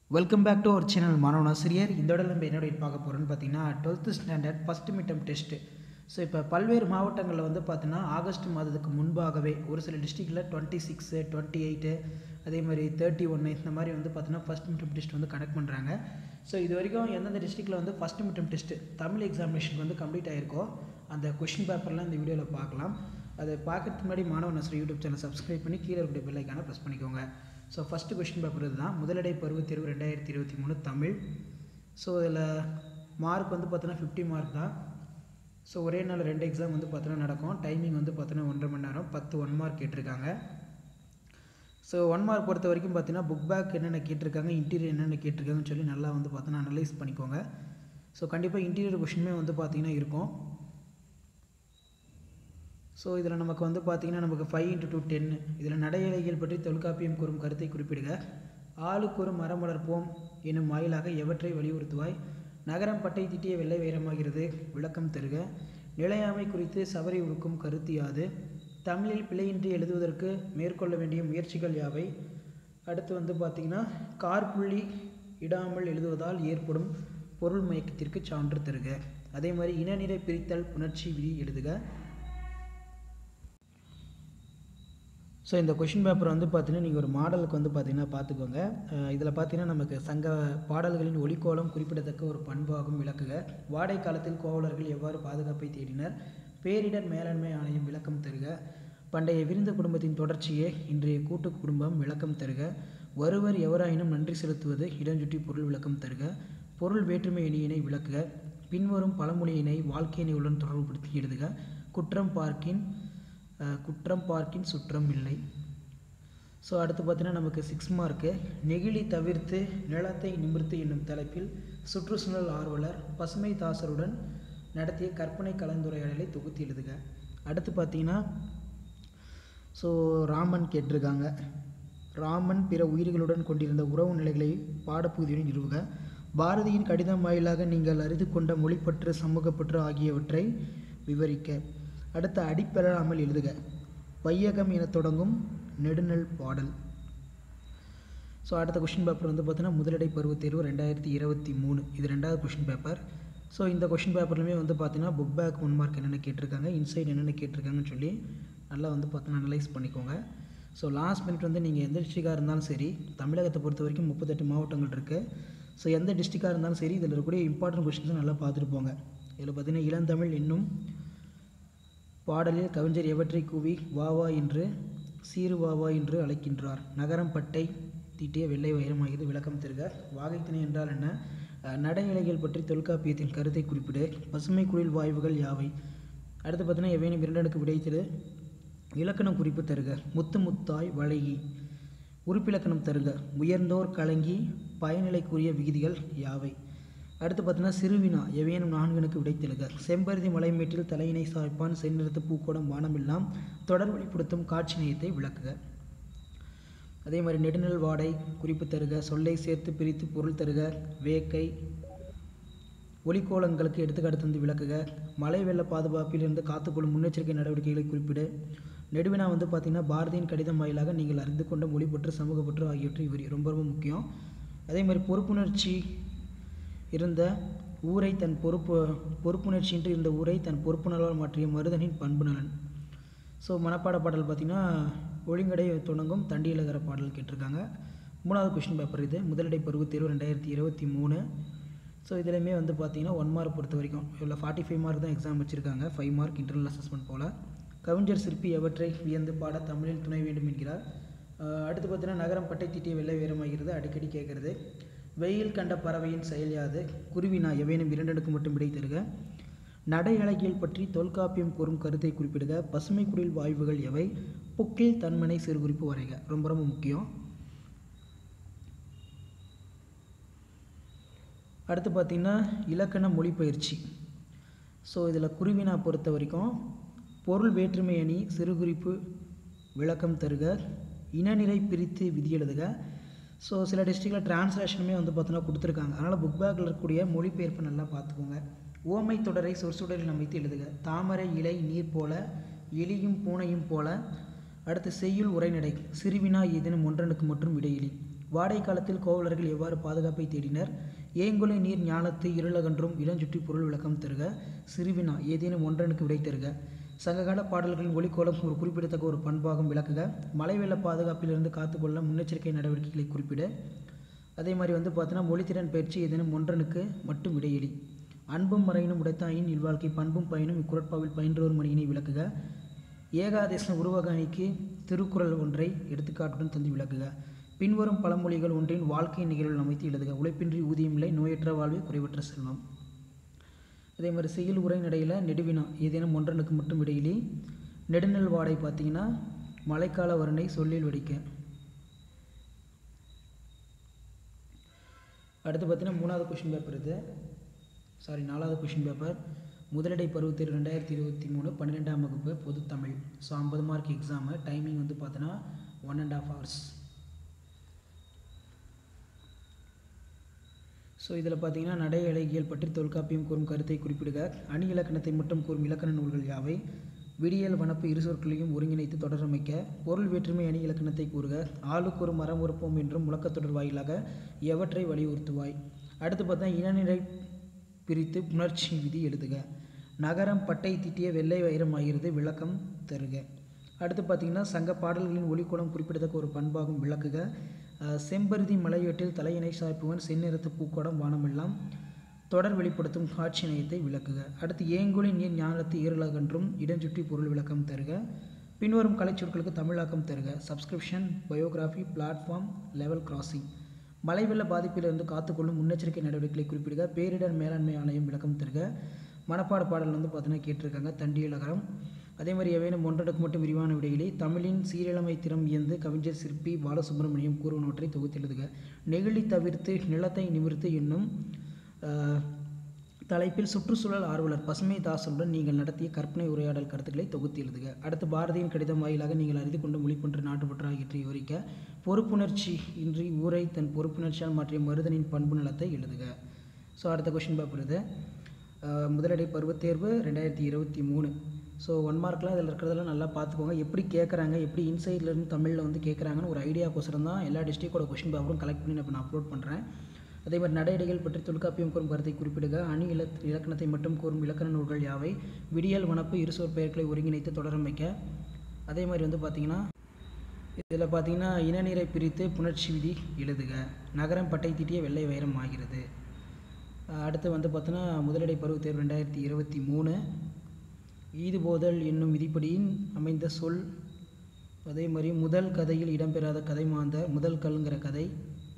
welcome back to our channel மாணவன் ஆசிரியர் இந்த இடம் நம்ம என்னோட பார்க்க போகிறோன்னு பார்த்தீங்கன்னா twelfth standard first midterm test so இப்போ பல்வேறு மாவட்டங்களில் வந்து பார்த்தீங்கன்னா ஆகஸ்ட் மாதத்துக்கு முன்பாகவே ஒரு சில டிஸ்ட்ரிக்டில் டுவெண்ட்டி சிக்ஸு டுவெண்ட்டி எயிட்டு அதே மாதிரி தேர்ட்டி ஒன்று இந்த மாதிரி வந்து பார்த்தீங்கன்னா ஃபஸ்ட் மிட்டம் டெஸ்ட் வந்து கனெக்ட் பண்ணுறாங்க ஸோ இது வரைக்கும் எந்தெந்த டிஸ்ட்ரிக்டில் வந்து first midterm test Tamil examination வந்து கம்ப்ளீட் ஆயிருக்கோ அந்த கொஷின் பேப்பர்லாம் இந்த வீடியோவில் பார்க்கலாம் அதை பார்க்கறதுக்கு முன்னாடி மாணவன் ஆசிரியர் யூடியூப் சேனல் சப்ஸ்கிரைப் பண்ணி கீழே இருக்கிற பெல் ஐக்கானை ப்ரெஸ் பண்ணிக்கோங்க ஸோ ஃபஸ்ட்டு கொஷின் பேப்பர் இதுதான் முதலடை பருவத் தேர்வு ரெண்டாயிரத்தி இருபத்தி மூணு தமிழ் ஸோ இதில் மார்க் வந்து பார்த்தோன்னா ஃபிஃப்டி மார்க் தான் ஸோ ஒரே நாள் ரெண்டு எக்ஸாம் வந்து பார்த்தோன்னா நடக்கும் டைமிங் வந்து பார்த்தோன்னா ஒன்றரை மணி நேரம் பத்து ஒன் மார்க் கேட்டிருக்காங்க ஸோ ஒன் மார்க் பொறுத்த வரைக்கும் பார்த்தீங்கன்னா புக் பேக் என்னென்ன கேட்டிருக்காங்க இன்டீரியர் என்னென்ன கேட்டிருக்காங்கன்னு சொல்லி நல்லா வந்து பார்த்தோன்னா அனலைஸ் பண்ணிக்கோங்க ஸோ கண்டிப்பாக இன்டீரியர் கொஷினுமே வந்து பார்த்தீங்கன்னா இருக்கும் ஸோ இதில் நமக்கு வந்து பார்த்தீங்கன்னா நமக்கு ஃபைவ் இன்ட்டு டூ டென் இதில் நடையலைகள் பற்றி தொல்காப்பியம் கூறும் கருத்தை குறிப்பிடுக ஆளுக்கு ஒரு மரம் வளர்ப்போம் எனும் வாயிலாக எவற்றை வலியுறுத்துவாய் நகரம் பட்டை தீட்டிய வெள்ளை வைரமாகிறது விளக்கம் தருக நிலையாமை குறித்து சவரி உடுக்கும் கருத்து யாது தமிழில் பிழையின்றி எழுதுவதற்கு மேற்கொள்ள வேண்டிய முயற்சிகள் யாவை அடுத்து வந்து பார்த்திங்கன்னா கார்புள்ளி இடாமல் எழுதுவதால் ஏற்படும் பொருள் மயக்கத்திற்கு சான்று தருக அதே மாதிரி இனநிலை பிரித்தல் புணர்ச்சி விதி எழுதுக ஸோ இந்த கொஷின் பேப்பர் வந்து பார்த்தீங்கன்னா நீங்கள் ஒரு மாடலுக்கு வந்து பார்த்தீங்கன்னா பார்த்துக்கோங்க இதில் பார்த்தீங்கன்னா நமக்கு சங்க பாடல்களின் ஒலிக்கோலம் குறிப்பிடத்தக்க ஒரு பண்பாகும் விளக்குக வாடை காலத்தில் கோவலர்கள் எவ்வாறு பாதுகாப்பை தேடினர் பேரிடர் மேலாண்மை ஆணையம் விளக்கம் தருக பண்டைய விருந்த குடும்பத்தின் தொடர்ச்சியே இன்றைய கூட்டு குடும்பம் விளக்கம் தருக ஒருவர் எவராயினும் நன்றி செலுத்துவது இடஞ்சுட்டி பொருள் விளக்கம் தருக பொருள் வேற்றுமை இணையினை விளக்குக பின்வரும் பழமொழியினை வாழ்க்கையினையுடன் தொடர்புபடுத்தி எழுதுக குற்றம் பார்க்கின் குற்றம் பார்க்கின் சுற்றம் இல்லை ஸோ அடுத்து பார்த்தீங்கன்னா நமக்கு சிக்ஸ் மார்க்கு நெகிழி தவிர்த்து நிலத்தை நிமிர்த்து என்னும் தலைப்பில் சுற்றுச்சூழல் ஆர்வலர் பசுமை தாசருடன் நடத்திய கற்பனை கலந்துரையாடலை தொகுத்து எழுதுக அடுத்து பார்த்தீங்கன்னா ஸோ ராமன் கேட்டிருக்காங்க ராமன் பிற உயிர்களுடன் கொண்டிருந்த உறவு நிலைகளை பாடப்பகுதியுடன் நிறுவுக பாரதியின் கடிதம் வாயிலாக நீங்கள் அறிந்து கொண்ட மொழிப்பற்று சமூகப்பற்று ஆகியவற்றை விவரிக்க அடுத்த அடிப்பெறாமல் எழுதுக வையகம் என தொடங்கும் நெடுநல் பாடல் ஸோ அடுத்த கொஷின் பேப்பர் வந்து பார்த்தீங்கன்னா முதலடை பருவத் தேர்வு ரெண்டாயிரத்தி இருபத்தி மூணு இது ரெண்டாவது கொஷின் பேப்பர் ஸோ இந்த கொஷின் பேப்பர்லையுமே வந்து பார்த்தீங்கன்னா புக் பேக் ஒன் மார்க் என்னென்ன கேட்டிருக்காங்க இன்சைட் என்னென்ன கேட்டிருக்காங்கன்னு சொல்லி நல்லா வந்து பார்த்தீங்கன்னா அனலைஸ் பண்ணிக்கோங்க ஸோ லாஸ்ட் மினிட் வந்து நீங்கள் எந்த டிஸ்ட்ரிக்டாக இருந்தாலும் சரி தமிழகத்தை பொறுத்த வரைக்கும் முப்பத்தெட்டு மாவட்டங்கள் இருக்குது ஸோ எந்த டிஸ்ட்ரிக்டாக இருந்தாலும் சரி இதில் இருக்கக்கூடிய இம்பார்ட்டன்ட் கொஷின்ஸை நல்லா பார்த்துட்டு போங்க இதில் பார்த்தீங்கன்னா இளந்தமிழ் இன்னும் பாடலில் கவிஞர் எவற்றை கூவி வா வா என்று சீரு வா வா என்று அழைக்கின்றார் நகரம் பட்டை தீட்டிய வெள்ளை வைரமாகியது விளக்கம் தருக வாகைத்திணை என்றால் என்ன நடை இலைகள் பற்றி தொல்காப்பியத்தின் கருத்தை குறிப்பிடு பசுமை குளிர் வாயுகள் யாவை அடுத்து பார்த்தீங்கன்னா எவையும் இரண்டனுக்கு விடைத்திடு இலக்கணம் குறிப்பு தருக முத்து முத்தாய் வழகி உறுப்பிலக்கணம் தருக உயர்ந்தோர் கலங்கி பயனிலைக்குரிய விகுதிகள் யாவை அடுத்து பார்த்தீங்கன்னா சிறுவினா எவையனும் நான்கனுக்கு விடைத்தெழுக செம்பருதி மலைமேட்டில் தலையினை சாய்ப்பான் செந்நிறத்து பூக்கோடம் வானமெல்லாம் தொடர் வெளிப்படுத்தும் காட்சி நேயத்தை விளக்குக அதே மாதிரி நெடுநல் வாடை குறிப்பு தருக சொல்லை சேர்த்து பிரித்து பொருள் தருக வேக்கை ஒலிக்கோலங்களுக்கு எடுத்துக்காட்டு தந்து விளக்குக மழை வெள்ள பாதுகாப்பிலிருந்து காத்துக்கொள்ளும் முன்னெச்சரிக்கை நடவடிக்கைகளை குறிப்பிடு நெடுவினா வந்து பார்த்திங்கன்னா பாரதியின் கடிதம் வாயிலாக நீங்கள் அறிந்து கொண்ட மொழிப்பற்று சமூகப்பற்று ஆகியவற்றை இவர் ரொம்ப ரொம்ப முக்கியம் அதே மாதிரி பொறுப்புணர்ச்சி இருந்த ஊரை தன் பொறுப்பு பொறுப்புணர்ச்சியின்றி இருந்த ஊரை தன் பொறுப்புணர்வால் மாற்றிய மருதனின் பண்பு நலன் ஸோ மனப்பாட பாடல் பார்த்திங்கன்னா ஒழுங்கடை தொடங்கும் தண்டியலகர பாடல் கேட்டிருக்காங்க மூணாவது கொஷின் பேப்பர் இது முதலடை பருவத் தேர்வு ரெண்டாயிரத்தி இருபத்தி மூணு ஸோ இதுலேயுமே வந்து பார்த்திங்கன்னா ஒன் மார்க் பொறுத்த வரைக்கும் இவ்வளோ ஃபார்ட்டி ஃபைவ் மார்க் தான் எக்ஸாம் வச்சுருக்காங்க ஃபைவ் மார்க் இன்டர்னல் அசஸ்மெண்ட் போல் கவிஞர் சிற்பி எவற்றை வியந்து பாட தமிழில் துணை வேண்டும் என்கிறார் அடுத்து பார்த்தீங்கன்னா நகரம் பட்டை தீட்டிய வெள்ளை வீரமாகிறது அடிக்கடி கேட்குறது வெயில் கண்ட பறவையின் செயல் யாது குருவினா எவையனும் இரண்டனுக்கு மட்டும் விடை தருக நடை அழகியல் பற்றி தொல்காப்பியம் கூறும் கருத்தை குறிப்பிடுக பசுமை குடில் வாய்வுகள் எவை புக்கில் தன்மனை சிறு குறிப்பு வரைக ரொம்ப ரொம்ப முக்கியம் அடுத்து பார்த்திங்கன்னா இலக்கண மொழிப்பயிற்சி ஸோ இதில் குருவினா பொறுத்த வரைக்கும் பொருள் வேற்றுமை அணி சிறு குறிப்பு விளக்கம் தருக இனநிலை பிரித்து விதி எழுதுக ஸோ சில டிஸ்ட்ரிக்டில் டிரான்ஸ்லேஷனுமே வந்து பார்த்தோன்னா கொடுத்துருக்காங்க அதனால் புக் பேக்கில் இருக்கக்கூடிய மொழிபெயர்ப்பை நல்லா பார்த்துக்கோங்க ஓமை தொடரை சொற்சுடரில் அமைத்து எழுதுக தாமரை இலை நீர் போல எலியும் பூனையும் போல அடுத்து செய்யுள் உரைநடை சிறுவினா ஏதேனும் ஒன்றனுக்கு மற்றும் இடையிலி வாடை காலத்தில் கோவலர்கள் எவ்வாறு பாதுகாப்பை தேடினர் ஏங்குலை நீர் ஞானத்து இருளகன்றும் இளஞ்சுற்றி பொருள் விளக்கம் தருக சிறுவினா ஏதேனும் ஒன்றனுக்கு விடை தருக சங்ககால பாடல்களின் ஒளிக்கோலம் ஒரு குறிப்பிடத்தக்க ஒரு பண்பாகும் விளக்குக மழை வெள்ள பாதுகாப்பிலிருந்து காத்துக்கொள்ள முன்னெச்சரிக்கை நடவடிக்கைகளை குறிப்பிட அதே மாதிரி வந்து பார்த்தோன்னா மொழித்திறன் பயிற்சி ஏதேனும் ஒன்றனுக்கு மட்டும் இடையெளி அன்பும் மறையினும் உடைத்தாயின் இல்வாழ்க்கை பண்பும் பயனும் இக்குறட்பாவில் பயின்றோர் மணியினை விளக்குக ஏகாதேச உருவக அணிக்கு திருக்குறள் ஒன்றை எடுத்துக்காட்டுடன் தந்து விளக்குக பின்வரும் பழமொழிகள் ஒன்றின் வாழ்க்கை நிகழ்வில் அமைத்து எழுதுக உழைப்பின்றி ஊதியமில்லை நோயற்ற வாழ்வே குறைவற்ற செல்வம் அதே மாதிரி செயல் உரை நடையில் நெடுவினா ஏதேனும் ஒன்றனுக்கு மட்டும் இடையிலே நெடுநெல் வாடை பார்த்தீங்கன்னா மழைக்கால வருணை சொல்லில் வெடிக்க அடுத்து பார்த்தீங்கன்னா மூணாவது கொஷின் பேப்பர் இது சாரி நாலாவது கொஷின் பேப்பர் முதலடை பருவத்தில் ரெண்டாயிரத்தி இருபத்தி மூணு பன்னிரெண்டாம் வகுப்பு பொதுத்தமிழ் ஸோ ஐம்பது மார்க் எக்ஸாமு டைமிங் வந்து பார்த்தோன்னா one and half hours so இதில் பார்த்தீங்கன்னா நடை இலக்கியல் பற்றி தொல்காப்பியம் கூறும் கருத்தை குறிப்பிடுக அணி இலக்கணத்தை மட்டும் கூறும் இலக்கண நூல்கள் யாவை விடியல் வனப்பு இரு சொற்களையும் ஒருங்கிணைத்து தொடரமைக்க பொருள் வேற்றுமை அணி இலக்கணத்தை கூறுக ஆளுக்கு ஒரு மரம் உறுப்போம் என்றும் முழக்கத்தொடர் வாயிலாக எவற்றை வலியுறுத்துவாய் அடுத்து பார்த்தா இனநிலை பிரித்து புணர்ச்சி விதி எழுதுக நகரம் பட்டை தீட்டிய வெள்ளை வைரம் ஆகிறது விளக்கம் தருக அடுத்து பார்த்தீங்கன்னா சங்க பாடல்களின் ஒளிக்குளம் குறிப்பிடத்தக்க ஒரு பண்பாகும் விளக்குக அஹ், செம்பருதி மலையேட்டில் தலையினை சாய்ப்புவன் செந்நிறத்து பூக்கோடம் வானமெல்லாம் தொடர் வெளிப்படுத்தும் காட்சி நயத்தை விளக்குக அடுத்து ஏங்குழி நீர் ஞானத்து ஏறுலகன்றும் இடஞ்சுற்றி பொருள் விளக்கம் தருக பின்வரும் கலைச்சொற்களுக்கு தமிழாக்கம் தருக subscription biography platform level crossing மழை வெள்ள பாதிப்பிலிருந்து காத்துக்கொள்ளும் முன்னெச்சரிக்கை நடவடிக்கைகளை குறிப்பிடுக பேரிடர் மேலாண்மை ஆணையம் விளக்கம் தருக மனப்பாட பாடல் வந்து பார்த்தீங்கன்னா கேட்டிருக்காங்க தண்டியலகரம் அதே மாதிரி எவையும் ஒன்றடுக்கு மட்டும் விரிவான விடையிலே தமிழின் சீரிழமை திறம் இயந்து கவிஞர் சிற்பி பாலசுப்ரமணியம் கூறுவனவற்றை தொகுத்து எழுதுக நெகிழி தவிர்த்து நிலத்தை நிமிர்த்து என்னும் ஆஹ், தலைப்பில் சுற்றுச்சூழல் ஆர்வலர் பசுமை தாசனுடன் நீங்கள் நடத்திய கற்பனை உரையாடல் கருத்துக்களை தொகுத்து எழுதுக அடுத்து பாரதியின் கடிதம் வாயிலாக நீங்கள் அறிந்து கொண்ட மொழிப்பொன்று நாட்டுப்பற்று ஆகியவற்றை விவரிக்க பொறுப்புணர்ச்சி இன்றி ஊரை தன் பொறுப்புணர்ச்சியால் மாற்றிய மருதனின் பண்பு நலத்தை எழுதுக ஸோ அடுத்த கொஷின் பேப்பர் இது ஆஹ், முதலடை பருவத் தேர்வு ரெண்டாயிரத்தி இருபத்தி மூணு ஸோ ஒன் மார்க்லாம் இதில் இருக்கிறதெல்லாம் நல்லா பார்த்துக்கோங்க எப்படி கேட்குறாங்க எப்படி இன்சைட்லேருந்து தமிழில் வந்து கேட்குறாங்கன்னு ஒரு ஐடியாக்கோசரம் தான் எல்லா டிஸ்ட்ரிக்டோட கொஷின் பேப்பரும் கலெக்ட் பண்ணி நான் இப்போ நான் அப்லோட் பண்ணுறேன் அதே மாதிரி நடையடைகள் பற்றி தொல்காப்பியம் கூறும் கருத்தை குறிப்பிடுக அணி இல இலக்கணத்தை மட்டும் கூறும் இலக்கண நூல்கள் யாவை விடியல் வனப்பு இருசோர் பெயர்களை ஒருங்கிணைத்து தொடரமைக்க அதே மாதிரி வந்து பார்த்தீங்கன்னா இதில் பார்த்தீங்கன்னா இனநீரை பிரித்து புணர்ச்சி விதி எழுதுக நகரம் பட்டை தீட்டிய வெள்ளை வைரம் ஆகிறது அஹ் அடுத்து வந்து பார்த்தோன்னா முதலடை பருவத் தேர்வு ரெண்டாயிரத்தி இருபத்தி மூணு ஈதுபோதல் என்னும் விதிப்படியின் அமைந்த சொல் அதே மாதிரி முதல் கதையில் இடம்பெறாத கதை மாந்தர் முதல் கல்ங்கிற கதை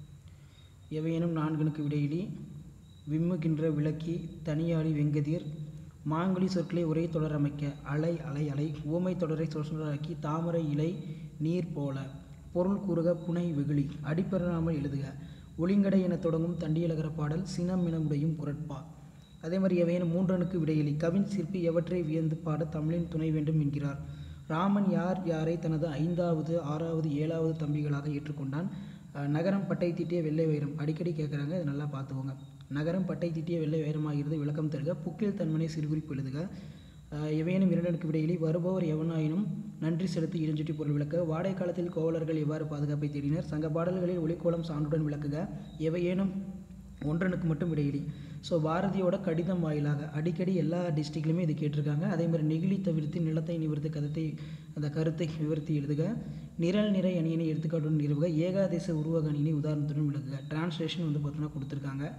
எவையேனும் நான்கனுக்கு விடையிலி விம்முகின்ற விளக்கி தனியாடி வெங்கதிர் மாங்கலி சொற்களை ஒரே தொடர் அமைக்க அலை அலை அலை ஊமை தொடரை சொற்றொடராக்கி தாமரை இலை நீர் போல பொருள் கூறுக புனை வெகுளி அடிப்பெறாமல் எழுதுக ஒளிங்கடை என தொடங்கும் தண்டியலகர பாடல் சினம் எனுடையும் குரட்பா அதே மாதிரி எவையேனும் மூன்றனுக்கு விடையிலி கவின் சிற்பி எவற்றை வியந்து பாட தமிழின் துணை வேண்டும் என்கிறார் ராமன் யார் யாரை தனது ஐந்தாவது ஆறாவது ஏழாவது தம்பிகளாக ஏற்றுக்கொண்டான் அஹ் நகரம் பட்டை தீட்டிய வெள்ளை வைரம் அடிக்கடி கேட்குறாங்க இதை நல்லா பார்த்துக்கோங்க நகரம் பட்டை தீட்டிய வெள்ளை வைரமாகிறது விளக்கம் தருக புக்கில் தன்மனை சிறுகுறிப்பு எழுதுக அஹ் எவையேனும் இரண்டனுக்கு விடையிலே வருபவர் எவனாயினும் நன்றி செலுத்தி இளஞ்சுட்டி பொருள் விளக்க வாடை காலத்தில் கோவலர்கள் எவ்வாறு பாதுகாப்பை தேடினர் சங்க பாடல்களில் ஒளிக்கோலம் சான்றுடன் விளக்குக எவையேனும் ஒன்றனுக்கு மட்டும் விடையிலி ஸோ பாரதியோட கடிதம் வாயிலாக அடிக்கடி எல்லா டிஸ்ட்ரிக்ட்லையுமே இது கேட்டிருக்காங்க அதே மாதிரி நெகிழி தவிர்த்து நிலத்தை நிவிர்த்து கருத்தை அந்த கருத்தை விவரித்து எழுதுக நிரல் நிறை அணியினை எடுத்துக்காட்டுடன் நிறுவுக ஏகாதேச உருவக அணியினை உதாரணத்துடன் விளக்குக டிரான்ஸ்லேஷன் வந்து பார்த்தோன்னா கொடுத்துருக்காங்க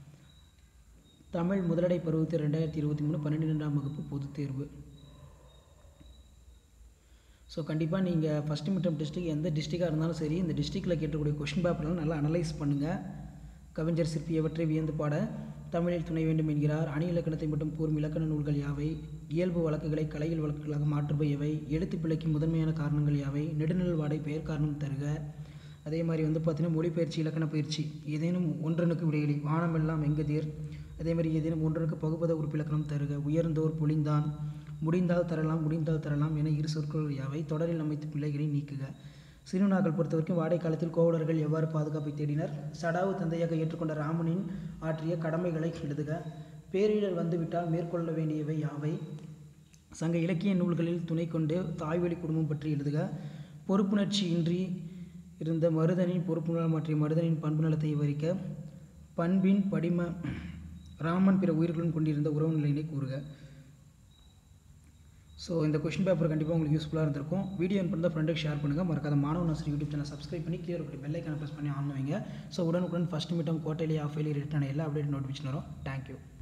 தமிழ் முதலடை பருவத்தில் ரெண்டாயிரத்தி இருபத்தி மூணு பன்னிரெண்டாம் வகுப்பு பொதுத் தேர்வு ஸோ கண்டிப்பாக நீங்கள் ஃபஸ்ட்டு மிட்டம் டிஸ்ட்ரிக் எந்த டிஸ்ட்ரிக்டாக இருந்தாலும் சரி இந்த டிஸ்ட்ரிக்டில் கேட்டக்கூடிய கொஷின் பேப்பர்லாம் நல்லா அனலைஸ் பண்ணுங்கள் கவிஞர் சிற்பி எவற்றை வியந்து பாட தமிழில் துணை வேண்டும் என்கிறார் அணி இலக்கணத்தை மட்டும் கூறும் இலக்கண நூல்கள் யாவை இயல்பு வழக்குகளை கலையில் வழக்குகளாக மாற்றுபவை எவை எழுத்து பிழைக்கு முதன்மையான காரணங்கள் யாவை நெடுநெல் வாடை பெயர் காரணம் தருக அதே மாதிரி வந்து பார்த்தீங்கன்னா மொழிபெயர்ச்சி இலக்கண பயிற்சி ஏதேனும் ஒன்றனுக்கு விடையிலி வானமெல்லாம் எங்கதீர் அதே மாதிரி ஏதேனும் ஒன்றனுக்கு பகுபத உறுப்பிலக்கணம் தருக உயர்ந்தோர் பொழிந்தான் முடிந்தால் தரலாம் முடிந்தால் தரலாம் என இரு சொற்கள் யாவை தொடரில் அமைத்து பிள்ளைகளை நீக்குக சிறுநாக்கள் பொறுத்த வரைக்கும் வாடை காலத்தில் கோவலர்கள் எவ்வாறு பாதுகாப்பை தேடினர் சடாவு தந்தையாக ஏற்றுக்கொண்ட ராமனின் ஆற்றிய கடமைகளை எழுதுக பேரிடர் வந்துவிட்டால் மேற்கொள்ள வேண்டியவை யாவை சங்க இலக்கிய நூல்களில் துணை கொண்டு தாய்வழி குடும்பம் பற்றி எழுதுக பொறுப்புணர்ச்சி இன்றி இருந்த மருதனின் பொறுப்பு நலம் மாற்றிய மருதனின் பண்பு நலத்தை விவரிக்க பண்பின் படிம ராமன் பிற உயிர்களுடன் கொண்டிருந்த உறவு நிலையினை கூறுக ஸோ இந்த கொஷின் பேப்பர் கண்டிப்பாக உங்களுக்கு யூஸ்ஃபுல்லாக இருந்திருக்கும் வீடியோ இருந்தால் ஃப்ரெண்டுக்கு ஷேர் பண்ணுங்கள் மறக்காத மாணவ நாசர் யூடியூப் சேனல் சப்ஸ்கிரைப் பண்ணி கீழே இருக்கிற பெல்லைக்கான ப்ரெஸ் பண்ணி ஆன் வைங்க ஸோ உடனுக்குடன் ஃபஸ்ட் மீட்டம் கோட்டையிலே ஆஃப் ரிட்டர்ன் எல்லா அப்டேட் நோட்டிஃபிகேஷன் வரும் தேங்க்யூ